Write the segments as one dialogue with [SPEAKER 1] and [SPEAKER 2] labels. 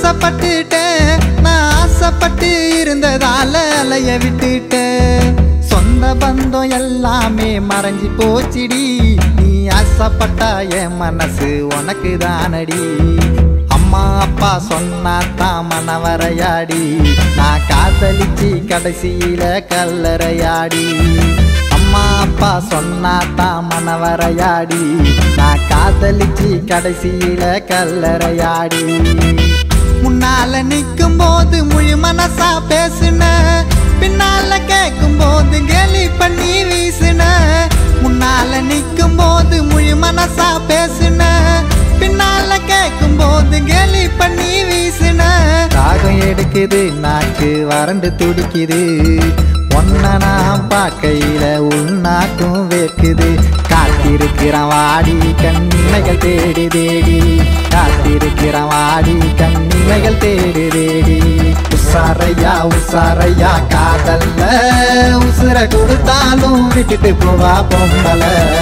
[SPEAKER 1] வசப்பட்டுட்டேன் நான் ஆசைப்பட்டு இருந்ததால அலைய விட்டுட்டேன் சொந்த பந்தம் எல்லாமே மறைஞ்சு போச்சுடி நீ ஆசைப்பட்டா என் மனசு உனக்கு தானடி அம்மா அப்பா சொன்னாத்தான் மனவரையாடி நான் காதலிச்சு கடைசியில கல்லறையாடி அம்மா அப்பா சொன்னாத்தான் மனவரையாடி நான் காதலிச்சு கடைசியில கல்லறையாடி முன்னால நிக்கும் போது முழு மனசா பேசுன பின்னால கேட்கும் போது கேலி பண்ணி வீசுன முன்னால நிக்கும் போது முழு மனசா பேசுன பின்னால கேட்கும் போது கேலி பண்ணி வீசுன தாகம் எடுக்குது நாக்கு வறண்டு துடிக்குது ஒன்ன நான் பார்க்கையில உள்நாக்கும் வேர்க்குது காத்திருக்கிறான் வாடி கண்ணிமைகள் தேடி தேடி காத்திருக்கிறான் வாடி கண்ணிமைகள் தேடி தேடி உசாரையா உசாரையா காதல்ல உசுர கொடுத்தாலும் விட்டுட்டு போவா பொம்பல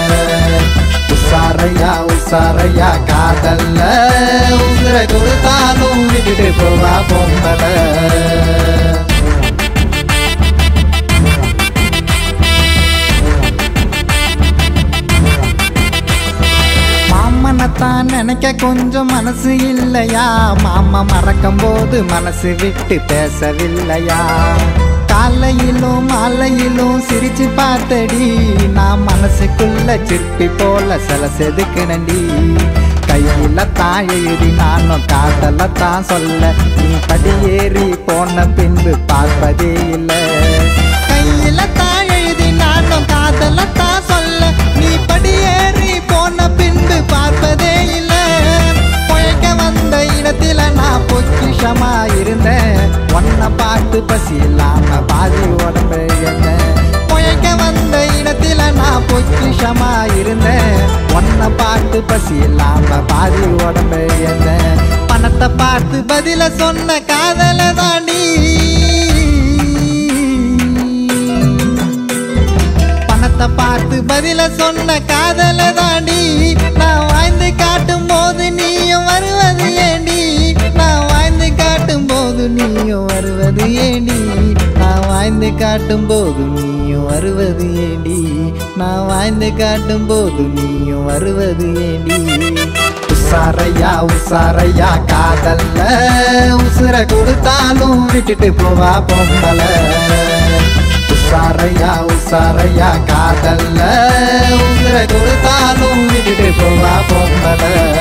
[SPEAKER 1] உசாரையா உசாரையா காதல்ல உசுர கொடுத்தாலும் விட்டுட்டு போவா பொம்பல மாமனைத்தான் நினைக்க கொஞ்சம் மனசு இல்லையா மாமா மறக்கும் போது மனசு விட்டு பேசவில்லையா காலையிலும் மாலையிலும் சிரிச்சு பார்த்தடி நான் மனசுக்குள்ள சிற்பி போல சில செதுக்குனண்டி கையில தான் எழுதி நானும் காதல தான் சொல்ல நீ படியேறி போன பின்பு பார்ப்பதே இல்லை கையில தான் எழுதி நானும் காதல தான் சொல்ல நீ படியேறி போன பின்பு பார்ப்பதே இல்ல புழைக்க வந்த இடத்துல நான் பொக்கிஷமா இருந்தேன் ஒன்ன பார்த்து பசி இல்லாம பாதி உடம்பு என்ன புழைக்க வந்த இடத்துல நான் பொக்கிஷமா இருந்தேன் ஒன்ன பார்த்து பசி இல்லாம பாதி உடம்பு என்ன பணத்தை பார்த்து பதில சொன்ன காதல தாண்டி பணத்தை பார்த்து பதில சொன்ன காதல தாண்டி நான் வாழ்ந்து காட்டும் போது நீயும் வருவது ஏண்டி நான் வாழ்ந்து காட்டும் போது நீயும் வருவது ஏண்டி நான் வாழ்ந்து காட்டும் போது நீயும் வருவது ஏண்டி நான் வாழ்ந்து காட்டும் போது நீயும் வருவது ஏண்டி உசாரையா உசாரையா காதல்ல உசுர கொடுத்தாலும் விட்டுட்டு போவா பொம்பல உசாரையா உசாரையா காதல்ல உசுர கொடுத்தாலும் விட்டுட்டு போவா பொம்பல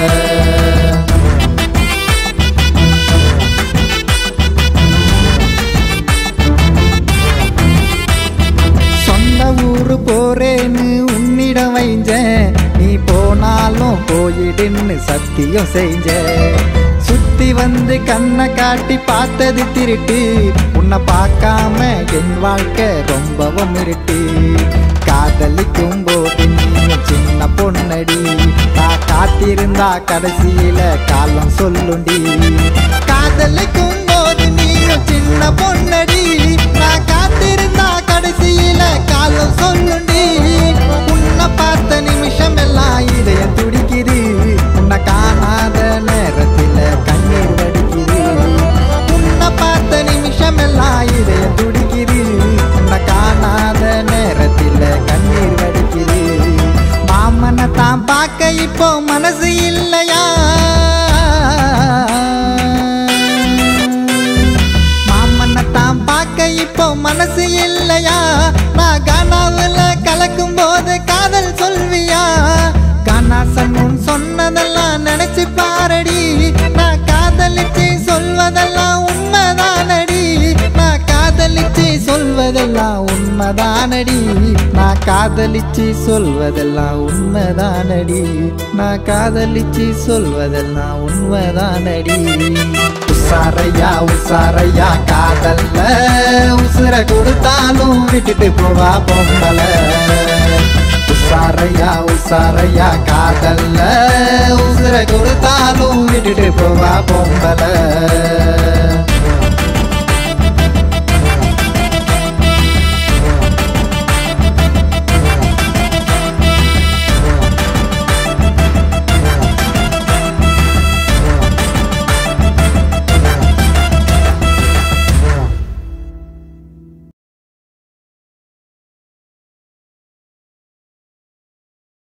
[SPEAKER 1] சொந்த ஊரு போறேன்னு உன்னிடம் வைஞ்சேன் நீ போனாலும் போயிடுன்னு சத்தியம் செஞ்ச சுத்தி வந்து கண்ணை காட்டி பார்த்தது திருட்டு உன்னை பார்க்காம என் வாழ்க்கை ரொம்பவும் இருட்டு காதலிக்கும் போது நீயும் சின்ன பொண்ணடி நான் காத்திருந்தா கடைசியில காலம் சொல்லுண்டி காதலிக்கும் போது நீயும் சின்ன பொண்ணடி நான் காத்திருந்தா கடைசியில காலம் சொல்லுண்டி உன்னை பார்த்த நிமிஷம் எல்லாம் இதயம் துடிக்குது உன்னை காணாத நேரத்துல கண்ணீர் வடிக்குது உன்னை பார்த்த நிமிஷம் எல்லாம் இதயம் துடிக்குது உன்னை காணாத நேரத்துல கண்ணீர் வடிக்குது மாமனை தான் பார்க்க இப்போ மனசு இல்லையா மாமனை தான் பார்க்க இப்போ மனசு இல்லையா நான் கானாவில் கலக்கும் போது காதல் சொல்வியா கானாசன் முன் சொன்னதெல்லாம் நினைச்சு பாரடி நான் காதலிச்சு சொல்வதெல்லாம் உண்மைதானடி நான் காதலிச்சு சொல்வதெல்லாம் உண்மைதானடி நான் காதலிச்சு சொல்வதெல்லாம் உண்மைதானடி நான் காதலிச்சு சொல்வதெல்லாம் உண்மைதானடி உசாரையா உசாரையா காதல்ல உசுர கொடுத்தாலும் விட்டுட்டு போவா பொம்பல உசாரையா உசாரையா காதல்ல உசுர கொடுத்தாலும் விட்டுட்டு போவா பொம்பல